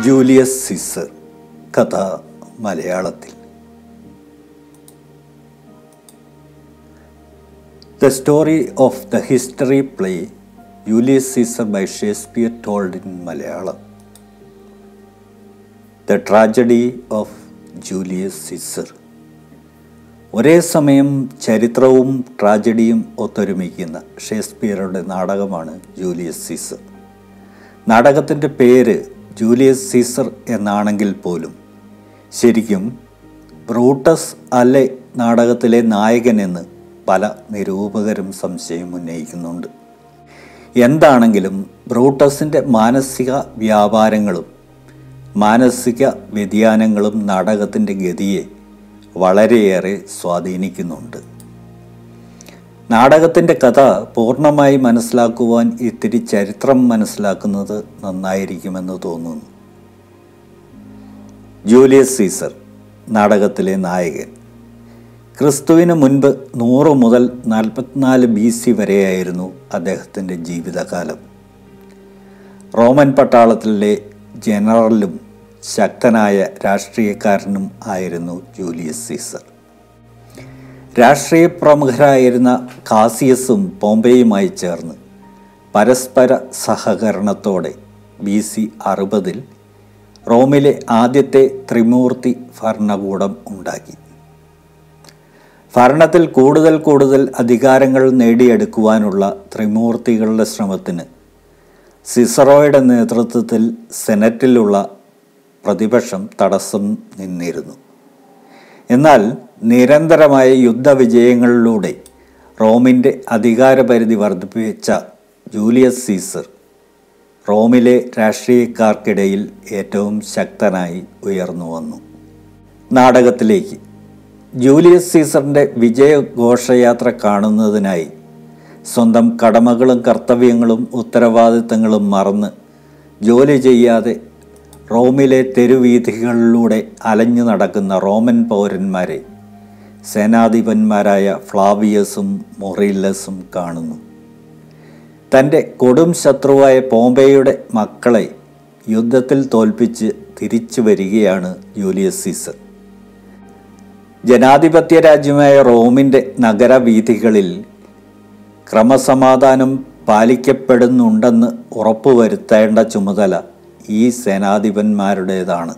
Julius Caesar കഥ മലയാളത്തിൽ the story of the history play Julius Caesar by Shakespeare told in Malayalam the tragedy of Julius Caesar ഒരേ സമയം ചരിത്രവും ട്രാജഡിയും ഒത്തൊരുമിക്കുന്ന ഷേക്സ്പിയറുടെ നാടകമാണ് Julius Caesar നാടകത്തിൻ്റെ പേര് ജൂലിയസ് സീസർ എന്നാണെങ്കിൽ പോലും ശരിക്കും ബ്രൂട്ടസ് അല്ലെ നാടകത്തിലെ നായകനെന്ന് പല നിരൂപകരും സംശയം ഉന്നയിക്കുന്നുണ്ട് എന്താണെങ്കിലും ബ്രൂട്ടസിൻ്റെ മാനസിക വ്യാപാരങ്ങളും മാനസിക വ്യതിയാനങ്ങളും നാടകത്തിൻ്റെ ഗതിയെ വളരെയേറെ സ്വാധീനിക്കുന്നുണ്ട് നാടകത്തിൻ്റെ കഥ പൂർണ്ണമായി മനസ്സിലാക്കുവാൻ ഇത്തിരി ചരിത്രം മനസ്സിലാക്കുന്നത് നന്നായിരിക്കുമെന്ന് തോന്നുന്നു ജൂലിയസ് സീസർ നാടകത്തിലെ നായകൻ ക്രിസ്തുവിന് മുൻപ് നൂറ് മുതൽ നാൽപ്പത്തിനാല് ബി സി വരെയായിരുന്നു അദ്ദേഹത്തിൻ്റെ ജീവിതകാലം റോമൻ പട്ടാളത്തിലെ ജനറലും ശക്തനായ രാഷ്ട്രീയക്കാരനും ആയിരുന്നു ജൂലിയസ് സീസർ രാഷ്ട്രീയ പ്രമുഖരായിരുന്ന കാസിയസും പോംബെയുമായി ചേർന്ന് പരസ്പര സഹകരണത്തോടെ ബി സി അറുപതിൽ റോമിലെ ആദ്യത്തെ ത്രിമൂർത്തി ഭരണകൂടം ഉണ്ടാക്കി ഭരണത്തിൽ കൂടുതൽ കൂടുതൽ അധികാരങ്ങൾ നേടിയെടുക്കുവാനുള്ള ത്രിമൂർത്തികളുടെ ശ്രമത്തിന് സിസറോയുടെ നേതൃത്വത്തിൽ സെനറ്റിലുള്ള പ്രതിപക്ഷം തടസ്സം നിന്നിരുന്നു എന്നാൽ നിരന്തരമായ യുദ്ധവിജയങ്ങളിലൂടെ റോമിൻ്റെ അധികാരപരിധി വർദ്ധിപ്പിച്ച ജൂലിയസ് സീസർ റോമിലെ രാഷ്ട്രീയക്കാർക്കിടയിൽ ഏറ്റവും ശക്തനായി ഉയർന്നു വന്നു നാടകത്തിലേക്ക് ജൂലിയസ് സീസറിൻ്റെ വിജയഘോഷയാത്ര കാണുന്നതിനായി സ്വന്തം കടമകളും കർത്തവ്യങ്ങളും ഉത്തരവാദിത്തങ്ങളും മറന്ന് ജോലി ചെയ്യാതെ റോമിലെ തെരുവീഥികളിലൂടെ അലഞ്ഞു നടക്കുന്ന റോമൻ പൗരന്മാരെ സേനാധിപന്മാരായ ഫ്ലാവിയസും മൊറില്ലസും കാണുന്നു തൻ്റെ കൊടും ശത്രുവായ പോംബെയുടെ മക്കളെ യുദ്ധത്തിൽ തോൽപ്പിച്ച് തിരിച്ചു വരികയാണ് ജൂലിയസ് സീസർ ജനാധിപത്യ രാജ്യമായ റോമിൻ്റെ നഗരവീഥികളിൽ ക്രമസമാധാനം പാലിക്കപ്പെടുന്നുണ്ടെന്ന് ഉറപ്പുവരുത്തേണ്ട ചുമതല ഈ സേനാധിപന്മാരുടേതാണ്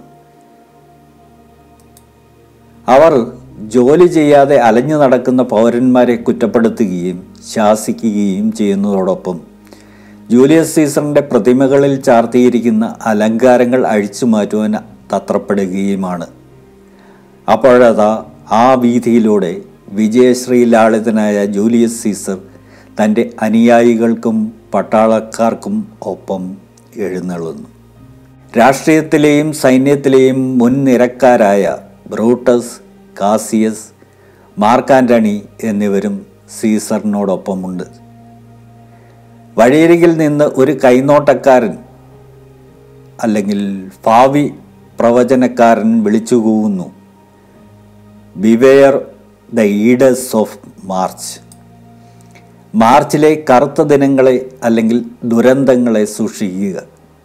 അവർ ജോലി ചെയ്യാതെ അലഞ്ഞു നടക്കുന്ന പൗരന്മാരെ കുറ്റപ്പെടുത്തുകയും ശാസിക്കുകയും ചെയ്യുന്നതോടൊപ്പം ജൂലിയസ് സീസറിൻ്റെ പ്രതിമകളിൽ ചാർത്തിയിരിക്കുന്ന അലങ്കാരങ്ങൾ അഴിച്ചു മാറ്റുവാൻ തത്രപ്പെടുകയുമാണ് അപ്പോഴതാ ആ വീതിയിലൂടെ വിജയശ്രീ ലാളിതനായ ജൂലിയസ് സീസർ തൻ്റെ അനുയായികൾക്കും പട്ടാളക്കാർക്കും ഒപ്പം എഴുന്നള്ളുന്നു രാഷ്ട്രീയത്തിലെയും സൈന്യത്തിലെയും മുൻനിരക്കാരായ ബ്രൂട്ടസ് കാസിയസ് മാർക്ക് ആൻ്റണി എന്നിവരും സീസറിനോടൊപ്പമുണ്ട് വഴിയരികിൽ നിന്ന് ഒരു കൈനോട്ടക്കാരൻ അല്ലെങ്കിൽ ഭാവി പ്രവചനക്കാരൻ വിളിച്ചു കൂവുന്നു beware the ides of March മാർച്ചിലെ കറുത്ത ദിനങ്ങളെ അല്ലെങ്കിൽ ദുരന്തങ്ങളെ സൂക്ഷിക്കുക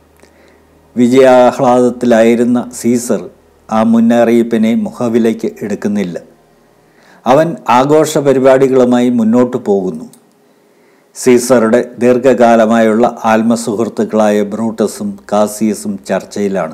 വിജയാഹ്ലാദത്തിലായിരുന്ന സീസർ ആ മുന്നറിയിപ്പിനെ മുഖവിലേക്ക് എടുക്കുന്നില്ല അവൻ ആഘോഷ പരിപാടികളുമായി മുന്നോട്ടു പോകുന്നു സീസറുടെ ദീർഘകാലമായുള്ള ആത്മസുഹൃത്തുക്കളായ ബ്രൂട്ടസും കാസിയസും ചർച്ചയിലാണ്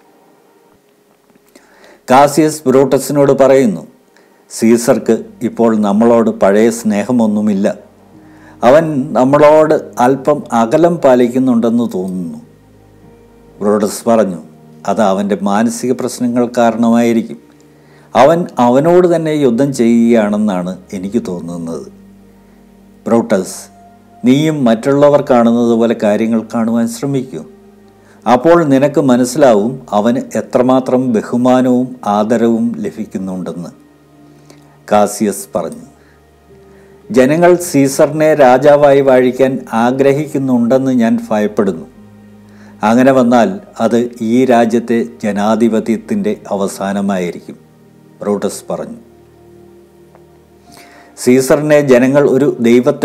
കാസിയസ് ബ്രൂട്ടസിനോട് പറയുന്നു സീസർക്ക് ഇപ്പോൾ നമ്മളോട് പഴയ സ്നേഹമൊന്നുമില്ല അവൻ നമ്മളോട് അല്പം അകലം പാലിക്കുന്നുണ്ടെന്ന് തോന്നുന്നു ബ്രൂട്ടസ് പറഞ്ഞു അത് അവൻ്റെ മാനസിക പ്രശ്നങ്ങൾ കാരണമായിരിക്കും അവൻ അവനോട് തന്നെ യുദ്ധം ചെയ്യുകയാണെന്നാണ് എനിക്ക് തോന്നുന്നത് ബ്രൂട്ടസ് നീയും മറ്റുള്ളവർ കാണുന്നത് പോലെ കാര്യങ്ങൾ കാണുവാൻ ശ്രമിക്കൂ അപ്പോൾ നിനക്ക് മനസ്സിലാവും അവന് എത്രമാത്രം ബഹുമാനവും ആദരവും ലഭിക്കുന്നുണ്ടെന്ന് കാസിയസ് പറഞ്ഞു ജനങ്ങൾ സീസറിനെ രാജാവായി വാഴിക്കാൻ ആഗ്രഹിക്കുന്നുണ്ടെന്ന് ഞാൻ ഭയപ്പെടുന്നു അങ്ങനെ വന്നാൽ അത് ഈ രാജ്യത്തെ ജനാധിപത്യത്തിൻ്റെ അവസാനമായിരിക്കും ബ്രൂട്ടസ് പറഞ്ഞു സീസറിനെ ജനങ്ങൾ ഒരു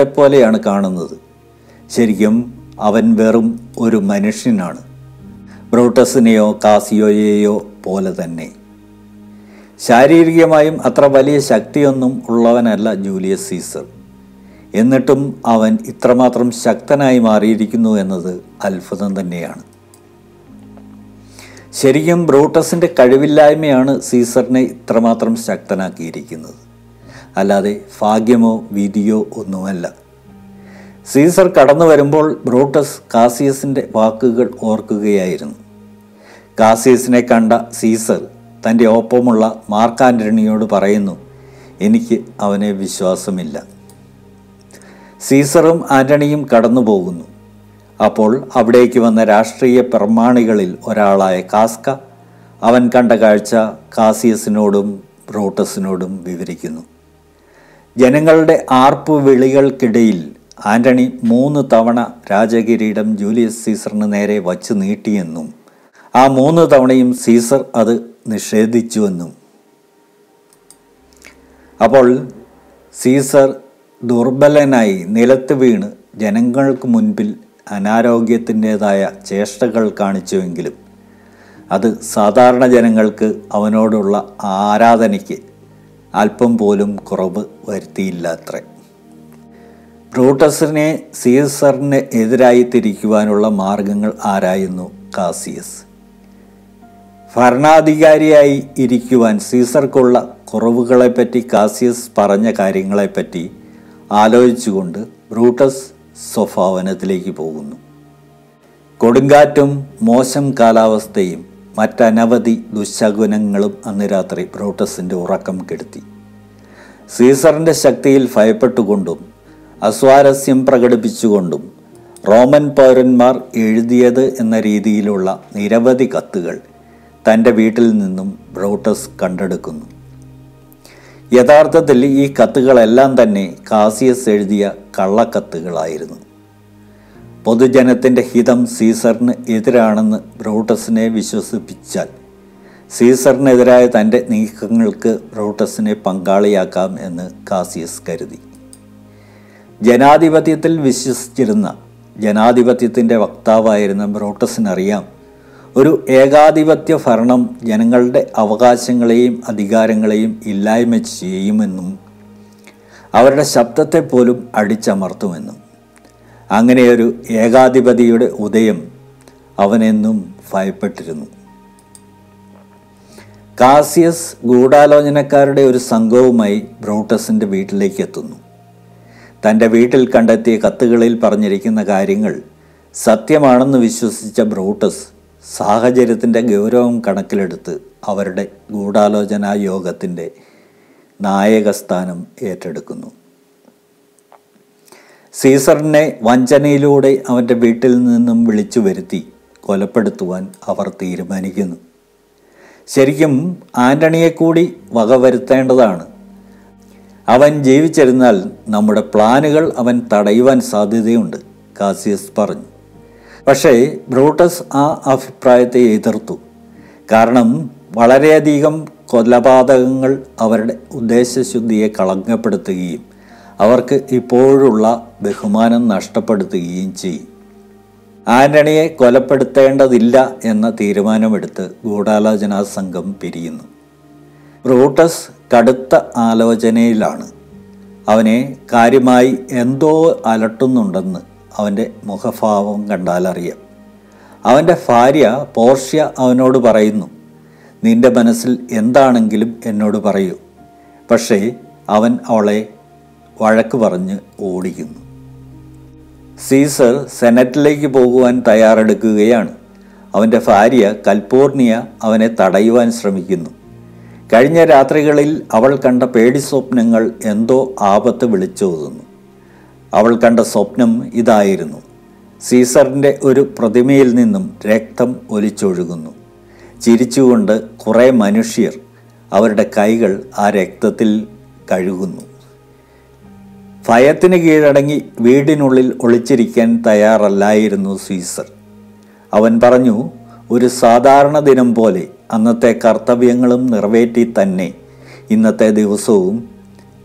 ദൈവത്തെപ്പോലെയാണ് കാണുന്നത് ശരിക്കും അവൻ വെറും ഒരു മനുഷ്യനാണ് ബ്രൂട്ടസിനെയോ കാസിയോയെയോ പോലെ തന്നെ ശാരീരികമായും അത്ര വലിയ ശക്തിയൊന്നും ഉള്ളവനല്ല ജൂലിയസ് സീസർ എന്നിട്ടും അവൻ ഇത്രമാത്രം ശക്തനായി മാറിയിരിക്കുന്നു എന്നത് അത്ഭുതം തന്നെയാണ് ശരിക്കും ബ്രൂട്ടസിൻ്റെ കഴിവില്ലായ്മയാണ് സീസറിനെ ഇത്രമാത്രം ശക്തനാക്കിയിരിക്കുന്നത് അല്ലാതെ ഭാഗ്യമോ വിധിയോ ഒന്നുമല്ല സീസർ കടന്നു വരുമ്പോൾ ബ്രൂട്ടസ് കാസിയസിൻ്റെ വാക്കുകൾ ഓർക്കുകയായിരുന്നു കാസിയസിനെ കണ്ട സീസർ തൻ്റെ ഒപ്പമുള്ള മാർക്ക് ആൻ്റണിയോട് പറയുന്നു എനിക്ക് അവനെ വിശ്വാസമില്ല സീസറും ആൻ്റണിയും കടന്നു പോകുന്നു അപ്പോൾ അവിടേക്ക് വന്ന രാഷ്ട്രീയ പ്രമാണികളിൽ ഒരാളായ കാസ്ക അവൻ കണ്ട കാഴ്ച കാസിയസിനോടും ബ്രൂട്ടസിനോടും വിവരിക്കുന്നു ജനങ്ങളുടെ ആർപ്പു വിളികൾക്കിടയിൽ ആന്റണി മൂന്ന് തവണ രാജകിരീടം ജൂലിയസ് സീസറിന് നേരെ വച്ചു നീട്ടിയെന്നും ആ മൂന്ന് തവണയും സീസർ അത് നിഷേധിച്ചുവെന്നും അപ്പോൾ സീസർ ദുർബലനായി നിലത്ത് വീണ് ജനങ്ങൾക്ക് മുൻപിൽ അനാരോഗ്യത്തിൻ്റെതായ ചേഷ്ടകൾ കാണിച്ചുവെങ്കിലും അത് സാധാരണ ജനങ്ങൾക്ക് അവനോടുള്ള ആരാധനയ്ക്ക് അല്പം പോലും കുറവ് വരുത്തിയില്ല അത്രേ ബ്രൂട്ടസിനെ സീസറിന് എതിരായി തിരിക്കുവാനുള്ള മാർഗങ്ങൾ ആരായുന്നു കാസിയസ് ഭരണാധികാരിയായി ഇരിക്കുവാൻ സീസർക്കുള്ള കുറവുകളെപ്പറ്റി കാസിയസ് പറഞ്ഞ കാര്യങ്ങളെപ്പറ്റി ആലോചിച്ചുകൊണ്ട് ബ്രൂട്ടസ് സ്വഭാവനത്തിലേക്ക് പോകുന്നു കൊടുങ്കാറ്റും മോശം കാലാവസ്ഥയും മറ്റനവധി ദുശകുനങ്ങളും അന്ന് രാത്രി ബ്രൂട്ടസിൻ്റെ ഉറക്കം കെടുത്തി സീസറിൻ്റെ ശക്തിയിൽ ഭയപ്പെട്ടുകൊണ്ടും അസ്വാരസ്യം പ്രകടിപ്പിച്ചുകൊണ്ടും റോമൻ പൗരന്മാർ എഴുതിയത് എന്ന രീതിയിലുള്ള നിരവധി കത്തുകൾ തൻ്റെ വീട്ടിൽ നിന്നും ബ്രൂട്ടസ് കണ്ടെടുക്കുന്നു യഥാർത്ഥത്തിൽ ഈ കത്തുകളെല്ലാം തന്നെ കാസിയസ് എഴുതിയ കള്ളക്കത്തുകളായിരുന്നു പൊതുജനത്തിൻ്റെ ഹിതം സീസറിന് എതിരാണെന്ന് ബ്രൂട്ടസിനെ വിശ്വസിപ്പിച്ചാൽ സീസറിനെതിരായ തൻ്റെ നീക്കങ്ങൾക്ക് ബ്രൂട്ടസിനെ പങ്കാളിയാക്കാം എന്ന് കാസിയസ് കരുതി ജനാധിപത്യത്തിൽ വിശ്വസിച്ചിരുന്ന ജനാധിപത്യത്തിൻ്റെ വക്താവായിരുന്ന ബ്രൂട്ടസിനറിയാം ഒരു ഏകാധിപത്യ ഭരണം ജനങ്ങളുടെ അവകാശങ്ങളെയും അധികാരങ്ങളെയും ഇല്ലായ്മ ചെയ്യുമെന്നും അവരുടെ ശബ്ദത്തെ പോലും അടിച്ചമർത്തുമെന്നും അങ്ങനെയൊരു ഏകാധിപതിയുടെ ഉദയം അവനെന്നും ഭയപ്പെട്ടിരുന്നു കാസിയസ് ഗൂഢാലോചനക്കാരുടെ ഒരു സംഘവുമായി ബ്രൂട്ടസിൻ്റെ വീട്ടിലേക്ക് എത്തുന്നു തൻ്റെ വീട്ടിൽ കണ്ടെത്തിയ കത്തുകളിൽ പറഞ്ഞിരിക്കുന്ന കാര്യങ്ങൾ സത്യമാണെന്ന് വിശ്വസിച്ച ബ്രൂട്ടസ് സാഹചര്യത്തിൻ്റെ ഗൗരവം കണക്കിലെടുത്ത് അവരുടെ ഗൂഢാലോചനാ യോഗത്തിൻ്റെ നായകസ്ഥാനം ഏറ്റെടുക്കുന്നു സീസറിനെ വഞ്ചനയിലൂടെ അവൻ്റെ വീട്ടിൽ നിന്നും വിളിച്ചു വരുത്തി കൊലപ്പെടുത്തുവാൻ അവർ തീരുമാനിക്കുന്നു ശരിക്കും ആൻ്റണിയെ കൂടി വകവരുത്തേണ്ടതാണ് അവൻ ജീവിച്ചിരുന്നാൽ നമ്മുടെ പ്ലാനുകൾ അവൻ തടയുവാൻ സാധ്യതയുണ്ട് കാസിയസ് പറഞ്ഞു പക്ഷേ ബ്രൂട്ടസ് ആ അഭിപ്രായത്തെ എതിർത്തു കാരണം വളരെയധികം കൊലപാതകങ്ങൾ അവരുടെ ഉദ്ദേശശുദ്ധിയെ കളങ്കപ്പെടുത്തുകയും അവർക്ക് ഇപ്പോഴുള്ള ബഹുമാനം നഷ്ടപ്പെടുത്തുകയും ചെയ്യും ആന്റണിയെ കൊലപ്പെടുത്തേണ്ടതില്ല എന്ന തീരുമാനമെടുത്ത് ഗൂഢാലോചനാ സംഘം പിരിയുന്നു ബ്രൂട്ടസ് കടുത്ത ആലോചനയിലാണ് അവനെ കാര്യമായി എന്തോ അലട്ടുന്നുണ്ടെന്ന് അവൻ്റെ മുഖഭാവം കണ്ടാലറിയാം അവൻ്റെ ഭാര്യ പോർഷ്യ അവനോട് പറയുന്നു നിന്റെ മനസ്സിൽ എന്താണെങ്കിലും എന്നോട് പറയൂ പക്ഷേ അവൻ അവളെ വഴക്ക് പറഞ്ഞ് ഓടിക്കുന്നു സീസർ സെനറ്റിലേക്ക് പോകുവാൻ തയ്യാറെടുക്കുകയാണ് അവൻ്റെ ഭാര്യ കൽപ്പൂർണിയ അവനെ തടയുവാൻ ശ്രമിക്കുന്നു കഴിഞ്ഞ രാത്രികളിൽ അവൾ കണ്ട പേടി സ്വപ്നങ്ങൾ എന്തോ ആപത്ത് വിളിച്ചോതുന്നു അവൾ കണ്ട സ്വപ്നം ഇതായിരുന്നു സീസറിൻ്റെ ഒരു പ്രതിമയിൽ നിന്നും രക്തം ഒലിച്ചൊഴുകുന്നു ചിരിച്ചുകൊണ്ട് കുറേ മനുഷ്യർ അവരുടെ കൈകൾ ആ രക്തത്തിൽ കഴുകുന്നു ഭയത്തിന് കീഴടങ്ങി വീടിനുള്ളിൽ ഒളിച്ചിരിക്കാൻ തയ്യാറല്ലായിരുന്നു സീസർ അവൻ പറഞ്ഞു ഒരു സാധാരണ ദിനം പോലെ അന്നത്തെ കർത്തവ്യങ്ങളും നിറവേറ്റി തന്നെ ഇന്നത്തെ ദിവസവും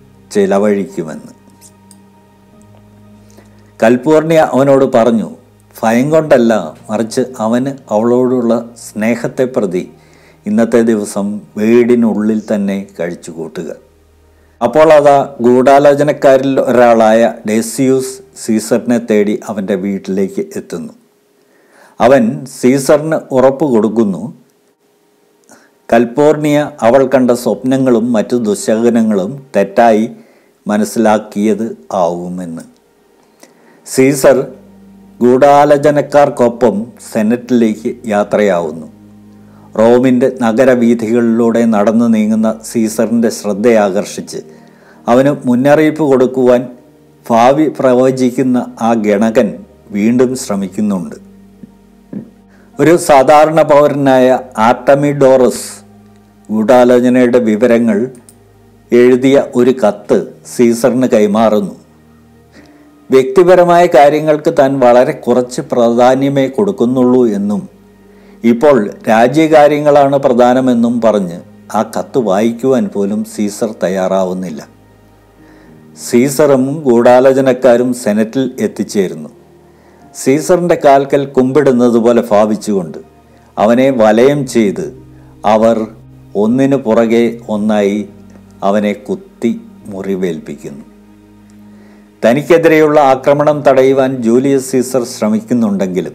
ചെലവഴിക്കുമെന്ന് കൽപ്പൂർണിയ അവനോട് പറഞ്ഞു ഭയം കൊണ്ടല്ല മറിച്ച് അവന് അവളോടുള്ള സ്നേഹത്തെ പ്രതി ഇന്നത്തെ ദിവസം വീടിനുള്ളിൽ തന്നെ കഴിച്ചു കൂട്ടുക അപ്പോൾ അതാ ഗൂഢാലോചനക്കാരിൽ ഒരാളായ ഡെസിയൂസ് സീസറിനെ തേടി അവൻ്റെ വീട്ടിലേക്ക് എത്തുന്നു അവൻ സീസറിന് ഉറപ്പ് കൊടുക്കുന്നു കൽപ്പോർണിയ അവൾ കണ്ട സ്വപ്നങ്ങളും മറ്റു ദുശകനങ്ങളും തെറ്റായി മനസ്സിലാക്കിയത് ആവുമെന്ന് സീസർ ഗൂഢാലോചനക്കാർക്കൊപ്പം സെനറ്റിലേക്ക് യാത്രയാവുന്നു റോമിൻ്റെ നഗരവീഥികളിലൂടെ നടന്നു നീങ്ങുന്ന സീസറിൻ്റെ ശ്രദ്ധയാകർഷിച്ച് അവന് മുന്നറിയിപ്പ് കൊടുക്കുവാൻ ഭാവി പ്രവചിക്കുന്ന ആ ഗണകൻ വീണ്ടും ശ്രമിക്കുന്നുണ്ട് ഒരു സാധാരണ പൗരനായ ആർട്ടമിഡോറസ് ഗൂഢാലോചനയുടെ വിവരങ്ങൾ എഴുതിയ ഒരു കത്ത് സീസറിന് കൈമാറുന്നു വ്യക്തിപരമായ കാര്യങ്ങൾക്ക് താൻ വളരെ കുറച്ച് പ്രാധാന്യമേ കൊടുക്കുന്നുള്ളൂ എന്നും ഇപ്പോൾ രാജ്യകാര്യങ്ങളാണ് പ്രധാനമെന്നും പറഞ്ഞ് ആ കത്ത് വായിക്കുവാൻ പോലും സീസർ തയ്യാറാവുന്നില്ല സീസറും ഗൂഢാലോചനക്കാരും സെനറ്റിൽ എത്തിച്ചേരുന്നു സീസറിൻ്റെ കാൽക്കൽ കുമ്പിടുന്നത് പോലെ ഭാവിച്ചുകൊണ്ട് അവനെ വലയം ചെയ്ത് അവർ ഒന്നിനു പുറകെ ഒന്നായി അവനെ കുത്തി മുറിവേൽപ്പിക്കുന്നു തനിക്കെതിരെയുള്ള ആക്രമണം തടയുവാൻ ജൂലിയസ് സീസർ ശ്രമിക്കുന്നുണ്ടെങ്കിലും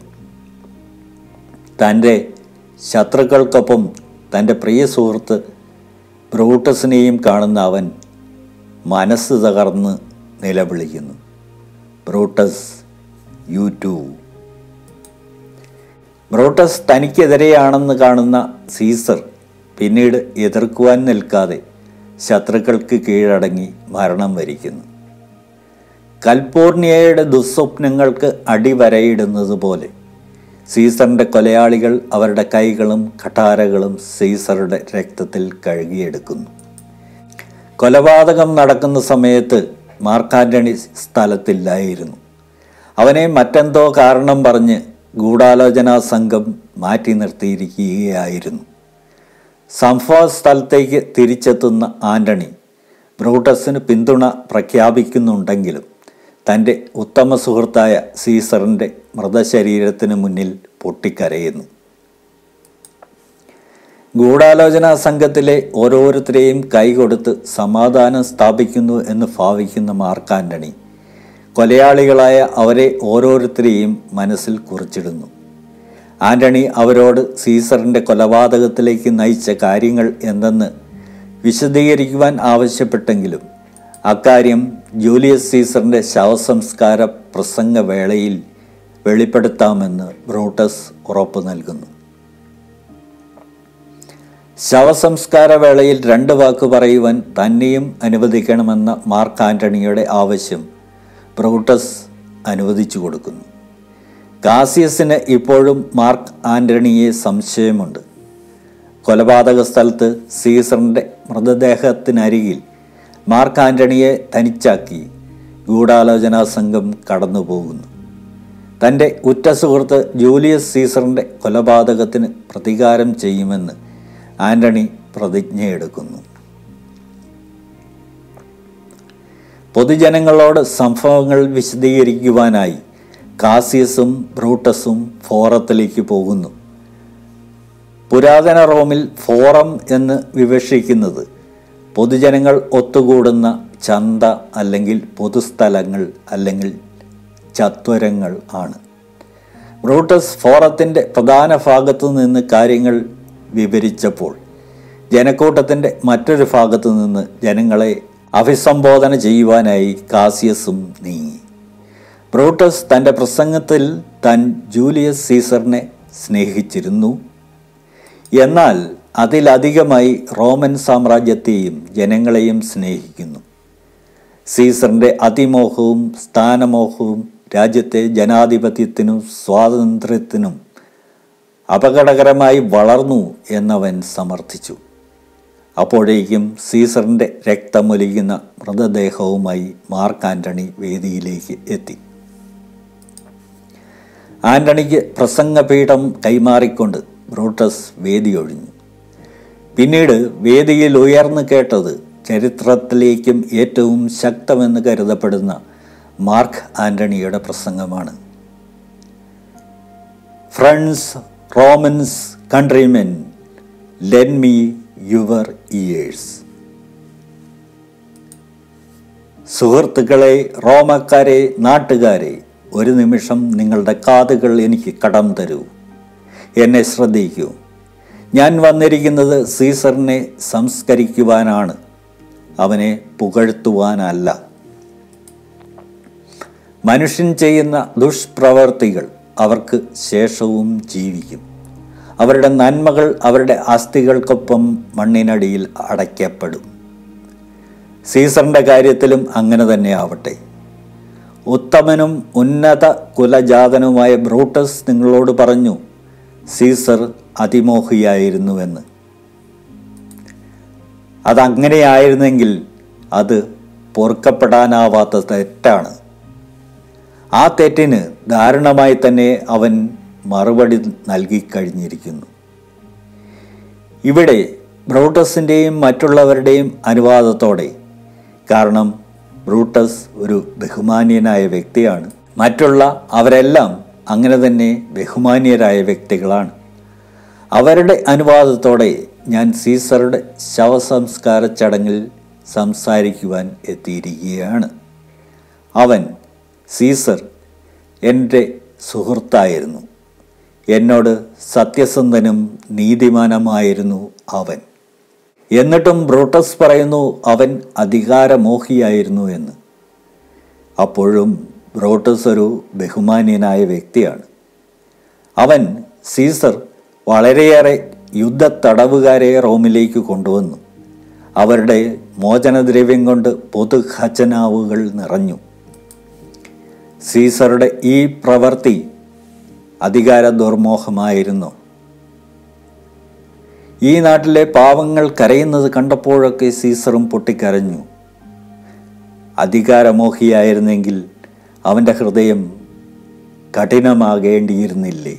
തൻ്റെ ശത്രുക്കൾക്കൊപ്പം തൻ്റെ പ്രിയ സുഹൃത്ത് ബ്രൂട്ടസിനെയും കാണുന്ന അവൻ മനസ്സ് തകർന്ന് നിലവിളിക്കുന്നു ബ്രൂട്ടസ് യു ടു ബ്രൂട്ടസ് തനിക്കെതിരെയാണെന്ന് കാണുന്ന സീസർ പിന്നീട് എതിർക്കുവാൻ നിൽക്കാതെ ശത്രുക്കൾക്ക് കീഴടങ്ങി മരണം വരിക്കുന്നു കൽപ്പോർണിയയുടെ ദുസ്വപ്നങ്ങൾക്ക് അടിവരയിടുന്നത് പോലെ സീസറിൻ്റെ കൊലയാളികൾ അവരുടെ കൈകളും കഠാരകളും സീസറുടെ രക്തത്തിൽ കഴുകിയെടുക്കുന്നു കൊലപാതകം നടക്കുന്ന സമയത്ത് മാർക്കാൻ്റണി സ്ഥലത്തില്ലായിരുന്നു അവനെ മറ്റെന്തോ കാരണം പറഞ്ഞ് ഗൂഢാലോചനാ സംഘം മാറ്റി നിർത്തിയിരിക്കുകയായിരുന്നു സംഭവ സ്ഥലത്തേക്ക് തിരിച്ചെത്തുന്ന ആന്റണി ബ്രൂട്ടസിന് പിന്തുണ പ്രഖ്യാപിക്കുന്നുണ്ടെങ്കിലും തൻ്റെ ഉത്തമ സുഹൃത്തായ സീസറിൻ്റെ മൃതശരീരത്തിന് മുന്നിൽ പൊട്ടിക്കരയുന്നു ഗൂഢാലോചനാ സംഘത്തിലെ ഓരോരുത്തരെയും കൈകൊടുത്ത് സമാധാനം സ്ഥാപിക്കുന്നു എന്ന് ഭാവിക്കുന്ന മാർക്ക് ആന്റണി കൊലയാളികളായ അവരെ ഓരോരുത്തരെയും മനസ്സിൽ കുറിച്ചിടുന്നു ആന്റണി അവരോട് സീസറിൻ്റെ കൊലപാതകത്തിലേക്ക് നയിച്ച കാര്യങ്ങൾ എന്തെന്ന് വിശദീകരിക്കുവാൻ ആവശ്യപ്പെട്ടെങ്കിലും അക്കാര്യം ജൂലിയസ് സീസറിൻ്റെ ശവസംസ്കാര പ്രസംഗവേളയിൽ വെളിപ്പെടുത്താമെന്ന് ബ്രൂട്ടസ് ഉറപ്പു നൽകുന്നു ശവസംസ്കാര വേളയിൽ രണ്ട് വാക്ക് പറയുവാൻ തന്നെയും അനുവദിക്കണമെന്ന മാർക്ക് ആന്റണിയുടെ ആവശ്യം ബ്രൂട്ടസ് അനുവദിച്ചു കൊടുക്കുന്നു കാസിയസിന് ഇപ്പോഴും മാർക്ക് ആന്റണിയെ സംശയമുണ്ട് കൊലപാതക സ്ഥലത്ത് സീസറിൻ്റെ മൃതദേഹത്തിനരികിൽ മാർക്ക് ആന്റണിയെ തനിച്ചാക്കി ഗൂഢാലോചനാ സംഘം കടന്നുപോകുന്നു തൻ്റെ ഉറ്റ സുഹൃത്ത് ജൂലിയസ് സീസറിൻ്റെ കൊലപാതകത്തിന് പ്രതികാരം ചെയ്യുമെന്ന് ആന്റണി പ്രതിജ്ഞയെടുക്കുന്നു പൊതുജനങ്ങളോട് സംഭവങ്ങൾ വിശദീകരിക്കുവാനായി കാസിയസും ബ്രൂട്ടസും ഫോറത്തിലേക്ക് പോകുന്നു പുരാതന റോമിൽ ഫോറം എന്ന് വിവക്ഷിക്കുന്നത് പൊതുജനങ്ങൾ ഒത്തുകൂടുന്ന ചന്ത അല്ലെങ്കിൽ പൊതുസ്ഥലങ്ങൾ അല്ലെങ്കിൽ ചത്വരങ്ങൾ ആണ് ബ്രൂട്ടസ് ഫോറത്തിൻ്റെ പ്രധാന ഭാഗത്തു നിന്ന് കാര്യങ്ങൾ വിവരിച്ചപ്പോൾ ജനക്കൂട്ടത്തിൻ്റെ മറ്റൊരു ഭാഗത്തു നിന്ന് ജനങ്ങളെ അഭിസംബോധന ചെയ്യുവാനായി കാസിയസും നീങ്ങി ബ്രൂട്ടസ് തൻ്റെ പ്രസംഗത്തിൽ താൻ ജൂലിയസ് സീസറിനെ സ്നേഹിച്ചിരുന്നു എന്നാൽ അതിലധികമായി റോമൻ സാമ്രാജ്യത്തെയും ജനങ്ങളെയും സ്നേഹിക്കുന്നു സീസറിൻ്റെ അതിമോഹവും സ്ഥാനമോഹവും രാജ്യത്തെ ജനാധിപത്യത്തിനും സ്വാതന്ത്ര്യത്തിനും അപകടകരമായി വളർന്നു എന്നവൻ സമർത്ഥിച്ചു അപ്പോഴേക്കും സീസറിൻ്റെ രക്തമൊലിക്കുന്ന മൃതദേഹവുമായി മാർക്ക് ആന്റണി വേദിയിലേക്ക് എത്തി ആന്റണിക്ക് പ്രസംഗപീഠം കൈമാറിക്കൊണ്ട് ബ്രൂട്ടസ് വേദിയൊഴിഞ്ഞു പിന്നീട് വേദിയിൽ ഉയർന്നു കേട്ടത് ചരിത്രത്തിലേക്കും ഏറ്റവും ശക്തമെന്ന് കരുതപ്പെടുന്ന മാർക്ക് ആന്റണിയുടെ പ്രസംഗമാണ് friends Romans countrymen lend me your ears സുഹൃത്തുക്കളെ റോമക്കാരെ നാട്ടുകാരെ ഒരു നിമിഷം നിങ്ങളുടെ കാതുകൾ എനിക്ക് കടം തരൂ എന്നെ ശ്രദ്ധിക്കൂ ഞാൻ വന്നിരിക്കുന്നത് സീസറിനെ സംസ്കരിക്കുവാനാണ് അവനെ പുകഴ്ത്തുവാനല്ല മനുഷ്യൻ ചെയ്യുന്ന ദുഷ്പ്രവർത്തികൾ അവർക്ക് ശേഷവും ജീവിക്കും അവരുടെ നന്മകൾ അവരുടെ അസ്ഥികൾക്കൊപ്പം മണ്ണിനടിയിൽ അടയ്ക്കപ്പെടും സീസറിൻ്റെ കാര്യത്തിലും അങ്ങനെ തന്നെ ആവട്ടെ ഉത്തമനും ഉന്നത കുലജാതനുമായ ബ്രൂട്ടസ് നിങ്ങളോട് പറഞ്ഞു സീസർ അതിമോഹിയായിരുന്നുവെന്ന് അതങ്ങനെയായിരുന്നെങ്കിൽ അത് പൊറുക്കപ്പെടാനാവാത്ത തെറ്റാണ് ആ തെറ്റിന് ദാരുണമായി തന്നെ അവൻ മറുപടി നൽകിക്കഴിഞ്ഞിരിക്കുന്നു ഇവിടെ ബ്രൂട്ടസിൻ്റെയും മറ്റുള്ളവരുടെയും അനുവാദത്തോടെ കാരണം ബ്രൂട്ടസ് ഒരു ബഹുമാന്യനായ വ്യക്തിയാണ് മറ്റുള്ള അവരെല്ലാം അങ്ങനെ തന്നെ ബഹുമാന്യരായ വ്യക്തികളാണ് അവരുടെ അനുവാദത്തോടെ ഞാൻ സീസറുടെ ശവസംസ്കാര ചടങ്ങിൽ സംസാരിക്കുവാൻ എത്തിയിരിക്കുകയാണ് അവൻ സീസർ എൻ്റെ സുഹൃത്തായിരുന്നു എന്നോട് സത്യസന്ധനും നീതിമാനമായിരുന്നു അവൻ എന്നിട്ടും ബ്രൂട്ടസ് പറയുന്നു അവൻ അധികാരമോഹിയായിരുന്നു എന്ന് അപ്പോഴും ബ്രോട്ടസ് ഒരു ബഹുമാന്യനായ വ്യക്തിയാണ് അവൻ സീസർ വളരെയേറെ യുദ്ധ തടവുകാരെ റോമിലേക്ക് കൊണ്ടുവന്നു അവരുടെ മോചനദ്രവ്യം കൊണ്ട് പൊതു ഖജനാവുകൾ നിറഞ്ഞു സീസറുടെ ഈ പ്രവൃത്തി അധികാര ദുർമോഹമായിരുന്നു ഈ നാട്ടിലെ പാവങ്ങൾ കരയുന്നത് കണ്ടപ്പോഴൊക്കെ സീസറും പൊട്ടിക്കരഞ്ഞു അധികാരമോഹിയായിരുന്നെങ്കിൽ അവൻ്റെ ഹൃദയം കഠിനമാകേണ്ടിയിരുന്നില്ലേ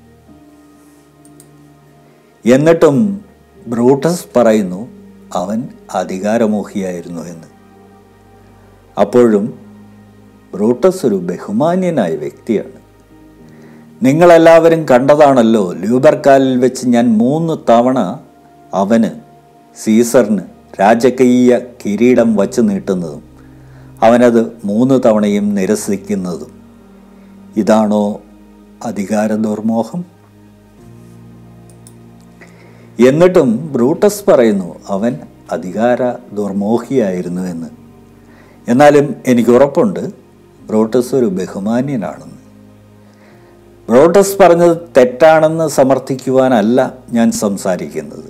എന്നിട്ടും ബ്രൂട്ടസ് പറയുന്നു അവൻ അധികാരമോഹിയായിരുന്നു എന്ന് അപ്പോഴും ബ്രൂട്ടസ് ഒരു ബഹുമാന്യനായ വ്യക്തിയാണ് നിങ്ങളെല്ലാവരും കണ്ടതാണല്ലോ ലൂബർക്കാലിൽ വെച്ച് ഞാൻ മൂന്ന് തവണ അവന് സീസറിന് രാജകീയ കിരീടം വച്ചു നീട്ടുന്നതും അവനത് മൂന്ന് തവണയും നിരസിക്കുന്നതും ഇതാണോ അധികാര ദുർമോഹം എന്നിട്ടും ബ്രൂട്ടസ് പറയുന്നു അവൻ അധികാര ദുർമോഹിയായിരുന്നു എന്ന് എന്നാലും എനിക്ക് ഉറപ്പുണ്ട് ബ്രൂട്ടസ് ഒരു ബഹുമാന്യനാണെന്ന് ബ്രോട്ടസ് പറഞ്ഞത് തെറ്റാണെന്ന് സമർത്ഥിക്കുവാനല്ല ഞാൻ സംസാരിക്കുന്നത്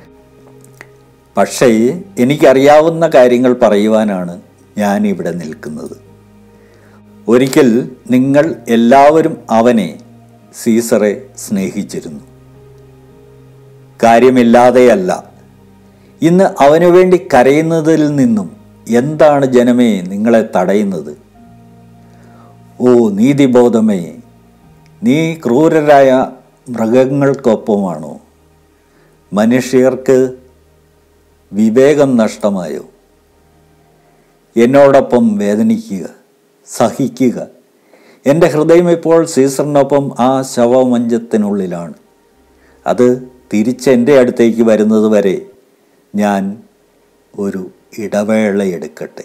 പക്ഷേ എനിക്കറിയാവുന്ന കാര്യങ്ങൾ പറയുവാനാണ് ഞാൻ ഇവിടെ നിൽക്കുന്നത് ഒരിക്കൽ നിങ്ങൾ എല്ലാവരും അവനെ സീസറെ സ്നേഹിച്ചിരുന്നു കാര്യമില്ലാതെയല്ല ഇന്ന് അവനു വേണ്ടി കരയുന്നതിൽ നിന്നും എന്താണ് ജനമേ നിങ്ങളെ തടയുന്നത് ഓ നീതിബോധമേ നീ ക്രൂരരായ മൃഗങ്ങൾക്കൊപ്പമാണോ മനുഷ്യർക്ക് വിവേകം നഷ്ടമായോ എന്നോടൊപ്പം വേദനിക്കുക സഹിക്കുക എൻ്റെ ഹൃദയം ഇപ്പോൾ സീസറിനൊപ്പം ആ ശവമഞ്ചത്തിനുള്ളിലാണ് അത് തിരിച്ച് എൻ്റെ അടുത്തേക്ക് വരുന്നത് വരെ ഞാൻ ഒരു ഇടവേള എടുക്കട്ടെ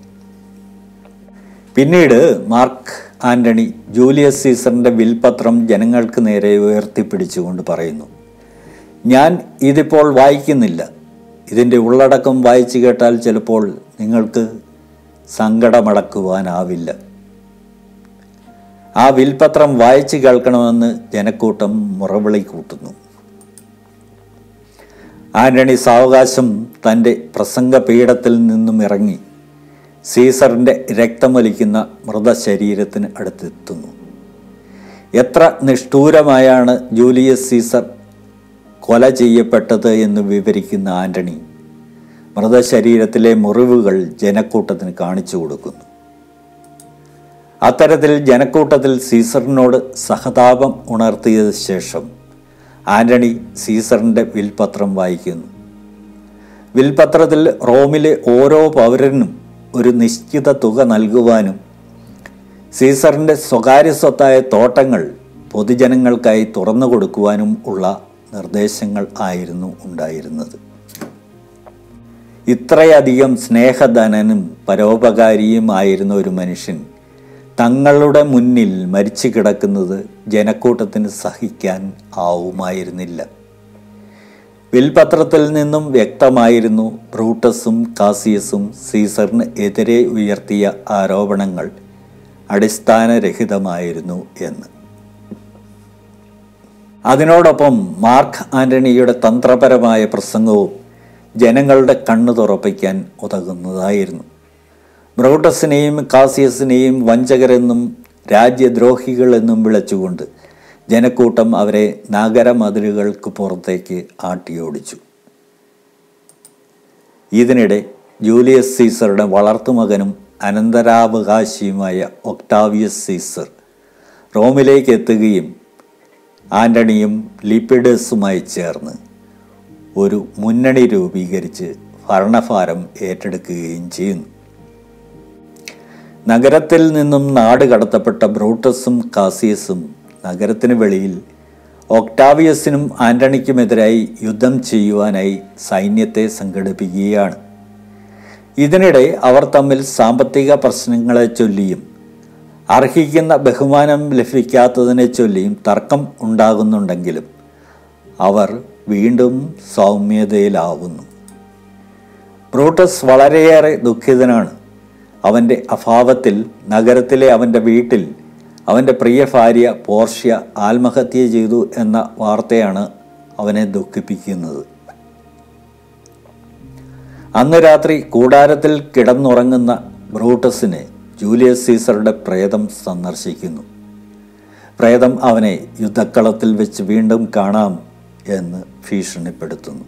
പിന്നീട് മാർക്ക് ആന്റണി ജൂലിയസ് സീസറിൻ്റെ വിൽപത്രം ജനങ്ങൾക്ക് നേരെ ഉയർത്തിപ്പിടിച്ചുകൊണ്ട് പറയുന്നു ഞാൻ ഇതിപ്പോൾ വായിക്കുന്നില്ല ഇതിൻ്റെ ഉള്ളടക്കം വായിച്ചു കേട്ടാൽ ചിലപ്പോൾ നിങ്ങൾക്ക് സങ്കടമടക്കുവാനാവില്ല ആ വിൽപത്രം വായിച്ചു കേൾക്കണമെന്ന് ജനക്കൂട്ടം മുറവിളി കൂട്ടുന്നു ആന്റണി സാവകാശം തൻ്റെ പ്രസംഗപീഠത്തിൽ നിന്നും ഇറങ്ങി സീസറിൻ്റെ രക്തമൊലിക്കുന്ന മൃതശരീരത്തിന് അടുത്തെത്തുന്നു എത്ര നിഷ്ഠൂരമായാണ് ജൂലിയസ് സീസർ കൊല ചെയ്യപ്പെട്ടത് എന്ന് വിവരിക്കുന്ന ആന്റണി മൃതശരീരത്തിലെ മുറിവുകൾ ജനക്കൂട്ടത്തിന് കാണിച്ചു കൊടുക്കുന്നു അത്തരത്തിൽ ജനക്കൂട്ടത്തിൽ സീസറിനോട് സഹതാപം ഉണർത്തിയ ശേഷം ആന്റണി സീസറിൻ്റെ വിൽപത്രം വായിക്കുന്നു വിൽപത്രത്തിൽ റോമിലെ ഓരോ പൗരനും ഒരു നിശ്ചിത തുക നൽകുവാനും സീസറിൻ്റെ സ്വകാര്യ സ്വത്തായ തോട്ടങ്ങൾ പൊതുജനങ്ങൾക്കായി തുറന്നു കൊടുക്കുവാനും ഉള്ള നിർദ്ദേശങ്ങൾ ആയിരുന്നു ഉണ്ടായിരുന്നത് ഇത്രയധികം സ്നേഹധനനും പരോപകാരിയുമായിരുന്ന ഒരു മനുഷ്യൻ തങ്ങളുടെ മുന്നിൽ മരിച്ചു കിടക്കുന്നത് ജനക്കൂട്ടത്തിന് സഹിക്കാൻ ആവുമായിരുന്നില്ല വിൽപത്രത്തിൽ നിന്നും വ്യക്തമായിരുന്നു ബ്രൂട്ടസും കാസിയസും സീസറിന് എതിരെ ഉയർത്തിയ ആരോപണങ്ങൾ അടിസ്ഥാനരഹിതമായിരുന്നു എന്ന് അതിനോടൊപ്പം മാർക്ക് ആന്റണിയുടെ തന്ത്രപരമായ പ്രസംഗവും ജനങ്ങളുടെ കണ്ണു തുറപ്പിക്കാൻ ഉതകുന്നതായിരുന്നു ബ്രൂട്ടസിനെയും കാസിയസിനെയും വഞ്ചകരെന്നും രാജ്യദ്രോഹികളെന്നും വിളിച്ചുകൊണ്ട് ജനക്കൂട്ടം അവരെ നഗരമതിലുകൾക്ക് പുറത്തേക്ക് ആട്ടിയോടിച്ചു ഇതിനിടെ ജൂലിയസ് സീസറുടെ വളർത്തുമകനും അനന്തരാവകാശിയുമായ ഒക്ടാവിയസ് സീസർ റോമിലേക്ക് എത്തുകയും ആന്റണിയും ലിപ്പിഡസുമായി ചേർന്ന് ഒരു മുന്നണി രൂപീകരിച്ച് ഭരണഭാരം ഏറ്റെടുക്കുകയും ചെയ്യുന്നു നഗരത്തിൽ നിന്നും നാട് കടത്തപ്പെട്ട ബ്രൂട്ടസും കാസിയസും നഗരത്തിന് വെളിയിൽ ഒക്ടാവിയസിനും ആന്റണിക്കുമെതിരായി യുദ്ധം ചെയ്യുവാനായി സൈന്യത്തെ സംഘടിപ്പിക്കുകയാണ് ഇതിനിടെ അവർ തമ്മിൽ സാമ്പത്തിക പ്രശ്നങ്ങളെ ചൊല്ലിയും അർഹിക്കുന്ന ബഹുമാനം ലഭിക്കാത്തതിനെ ചൊല്ലിയും തർക്കം ഉണ്ടാകുന്നുണ്ടെങ്കിലും അവർ വീണ്ടും സൗമ്യതയിലാവുന്നു ബ്രൂട്ടസ് വളരെയേറെ ദുഃഖിതനാണ് അവൻ്റെ അഭാവത്തിൽ നഗരത്തിലെ അവൻ്റെ വീട്ടിൽ അവൻ്റെ പ്രിയ ഭാര്യ പോർഷ്യ ആത്മഹത്യ ചെയ്തു എന്ന വാർത്തയാണ് അവനെ ദുഃഖിപ്പിക്കുന്നത് അന്ന് രാത്രി കൂടാരത്തിൽ കിടന്നുറങ്ങുന്ന ബ്രൂട്ടസിനെ ജൂലിയസ് സീസറുടെ പ്രേതം സന്ദർശിക്കുന്നു പ്രേതം അവനെ യുദ്ധക്കളത്തിൽ വെച്ച് വീണ്ടും കാണാം എന്ന് ഭീഷണിപ്പെടുത്തുന്നു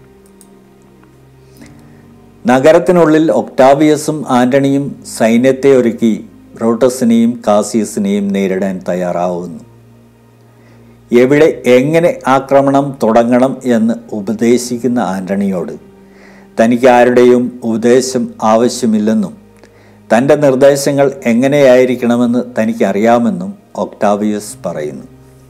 നഗരത്തിനുള്ളിൽ ഒക്ടാവിയസും ആന്റണിയും സൈന്യത്തെ ഒരുക്കി ബ്രോട്ടസിനെയും കാസിയസിനെയും നേരിടാൻ തയ്യാറാവുന്നു എവിടെ എങ്ങനെ ആക്രമണം തുടങ്ങണം എന്ന് ഉപദേശിക്കുന്ന ആന്റണിയോട് തനിക്ക് ആരുടെയും ഉപദേശം ആവശ്യമില്ലെന്നും തൻ്റെ നിർദ്ദേശങ്ങൾ എങ്ങനെയായിരിക്കണമെന്ന് തനിക്കറിയാമെന്നും ഒക്ടാവിയസ് പറയുന്നു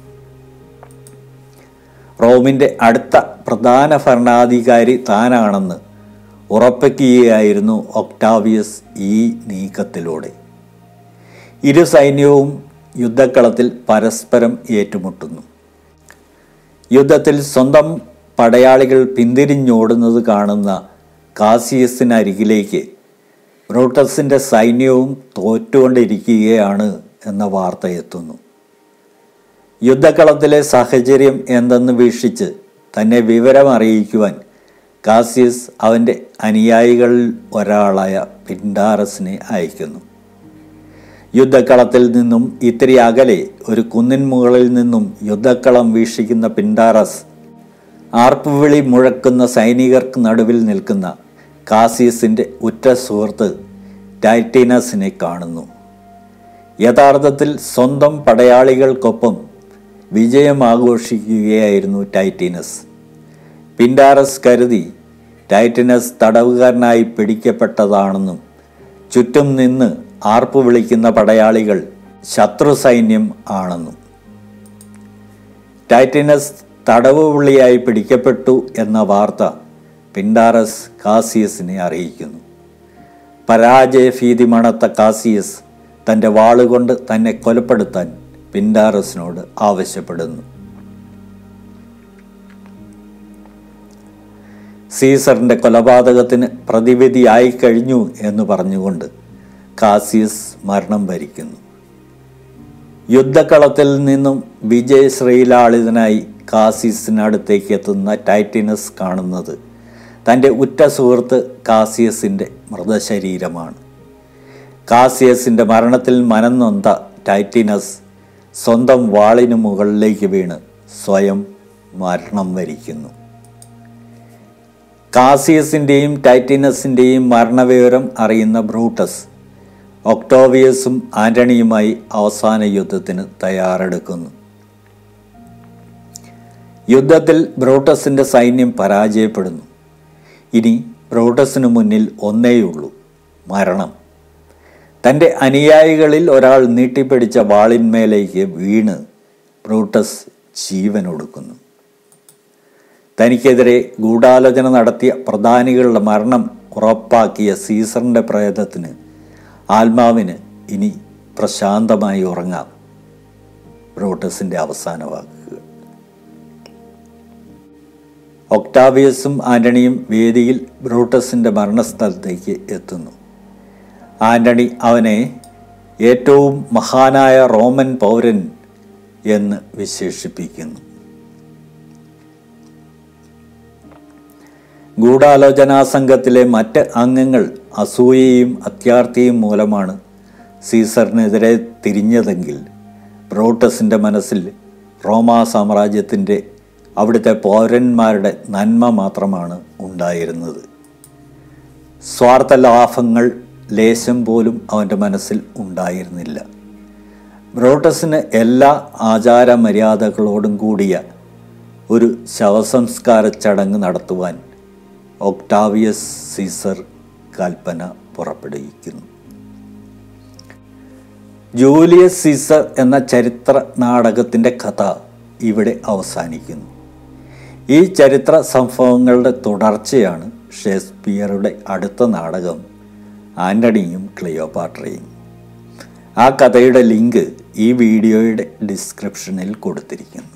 റോമിൻ്റെ അടുത്ത പ്രധാന ഭരണാധികാരി താനാണെന്ന് ഉറപ്പിക്കുകയായിരുന്നു ഒക്ടാവിയസ് ഈ നീക്കത്തിലൂടെ ഇരു സൈന്യവും യുദ്ധക്കളത്തിൽ പരസ്പരം ഏറ്റുമുട്ടുന്നു യുദ്ധത്തിൽ സ്വന്തം പടയാളികൾ പിന്തിരിഞ്ഞോടുന്നത് കാണുന്ന കാസിയസിനരികിലേക്ക് ബ്രൂട്ടസിൻ്റെ സൈന്യവും തോറ്റുകൊണ്ടിരിക്കുകയാണ് എന്ന വാർത്ത എത്തുന്നു യുദ്ധക്കളത്തിലെ സാഹചര്യം എന്തെന്ന് വീക്ഷിച്ച് തന്നെ വിവരം അറിയിക്കുവാൻ കാസിയസ് അവൻ്റെ അനുയായികളിൽ ഒരാളായ പിൻഡാറസിനെ അയക്കുന്നു യുദ്ധക്കളത്തിൽ നിന്നും ഇത്തിരി അകലെ ഒരു കുന്നിൻ മുകളിൽ നിന്നും യുദ്ധക്കളം വീക്ഷിക്കുന്ന പിൻഡാറസ് ആർപ്പുവിളി മുഴക്കുന്ന സൈനികർക്ക് നടുവിൽ നിൽക്കുന്ന കാസിയസിൻ്റെ ഉറ്റ സുഹൃത്ത് ടൈറ്റീനസിനെ കാണുന്നു യഥാർത്ഥത്തിൽ സ്വന്തം പടയാളികൾക്കൊപ്പം വിജയം ആഘോഷിക്കുകയായിരുന്നു ടൈറ്റീനസ് പിൻഡാറസ് കരുതി ടൈറ്റനസ് തടവുകാരനായി പിടിക്കപ്പെട്ടതാണെന്നും ചുറ്റും നിന്ന് ആർപ്പു വിളിക്കുന്ന പടയാളികൾ ശത്രു സൈന്യം ആണെന്നും ടൈറ്റനസ് തടവ് പുള്ളിയായി പിടിക്കപ്പെട്ടു എന്ന വാർത്ത പിൻഡാറസ് കാസിയസിനെ അറിയിക്കുന്നു പരാജയഭീതി മണത്ത കാസിയസ് തൻ്റെ വാളുകൊണ്ട് തന്നെ കൊലപ്പെടുത്താൻ പിൻഡാറസിനോട് ആവശ്യപ്പെടുന്നു സീസറിൻ്റെ കൊലപാതകത്തിന് പ്രതിവിധിയായി കഴിഞ്ഞു എന്ന് പറഞ്ഞുകൊണ്ട് കാസിയസ് മരണം വരിക്കുന്നു യുദ്ധക്കളത്തിൽ നിന്നും വിജയശ്രീലാളിതനായി കാസിയസിനടുത്തേക്ക് എത്തുന്ന ടൈറ്റിനസ് കാണുന്നത് തൻ്റെ ഉറ്റ സുഹൃത്ത് കാസിയസിൻ്റെ മൃതശരീരമാണ് കാസിയസിൻ്റെ മരണത്തിൽ മനം നൊന്ത ടൈറ്റിനസ് സ്വന്തം വാളിനു മുകളിലേക്ക് വീണ് സ്വയം മരണം വരിക്കുന്നു കാസിയസിൻ്റെയും ടൈറ്റിനസിൻ്റെയും മരണവിവരം അറിയുന്ന ബ്രൂട്ടസ് ഒക്ടോവിയസും ആന്റണിയുമായി അവസാന യുദ്ധത്തിന് തയ്യാറെടുക്കുന്നു യുദ്ധത്തിൽ ബ്രൂട്ടസിൻ്റെ സൈന്യം പരാജയപ്പെടുന്നു ഇനി ബ്രൂട്ടസിനു മുന്നിൽ ഒന്നേയുള്ളൂ മരണം തൻ്റെ അനുയായികളിൽ ഒരാൾ നീട്ടിപ്പിടിച്ച വാളിന്മേലേക്ക് വീണ് ബ്രൂട്ടസ് ജീവനൊടുക്കുന്നു തനിക്കെതിരെ ഗൂഢാലോചന നടത്തിയ പ്രധാനികളുടെ മരണം ഉറപ്പാക്കിയ സീസറിൻ്റെ പ്രേതത്തിന് ആത്മാവിന് ഇനി പ്രശാന്തമായി ഉറങ്ങാം ബ്രൂട്ടസിൻ്റെ അവസാന വാക്കുകൾ ഒക്ടാവിയസും ആന്റണിയും വേദിയിൽ ബ്രൂട്ടസിൻ്റെ മരണസ്ഥലത്തേക്ക് എത്തുന്നു ആന്റണി അവനെ ഏറ്റവും മഹാനായ റോമൻ പൗരൻ എന്ന് വിശേഷിപ്പിക്കുന്നു ഗൂഢാലോചനാ സംഘത്തിലെ മറ്റ് അംഗങ്ങൾ അസൂയയും അത്യാർത്ഥിയും മൂലമാണ് സീസറിനെതിരെ തിരിഞ്ഞതെങ്കിൽ ബ്രോട്ടസിൻ്റെ മനസ്സിൽ റോമാ സാമ്രാജ്യത്തിൻ്റെ അവിടുത്തെ പൗരന്മാരുടെ നന്മ മാത്രമാണ് ഉണ്ടായിരുന്നത് സ്വാർത്ഥ ലാഭങ്ങൾ ലേശം പോലും അവൻ്റെ മനസ്സിൽ ഉണ്ടായിരുന്നില്ല ബ്രോട്ടസിന് എല്ലാ ആചാര മര്യാദകളോടും കൂടിയ ഒരു ശവസംസ്കാര ചടങ്ങ് നടത്തുവാൻ ഒക്ടാവിയസ് സീസർ കൽപ്പന പുറപ്പെടുവിക്കുന്നു ജൂലിയസ് സീസർ എന്ന ചരിത്ര നാടകത്തിൻ്റെ കഥ ഇവിടെ അവസാനിക്കുന്നു ഈ ചരിത്ര സംഭവങ്ങളുടെ തുടർച്ചയാണ് ഷേക്സ്പിയറുടെ അടുത്ത നാടകം ആൻ്റണിയും ക്ലിയോപാട്രയും ആ കഥയുടെ ലിങ്ക് ഈ വീഡിയോയുടെ ഡിസ്ക്രിപ്ഷനിൽ കൊടുത്തിരിക്കുന്നു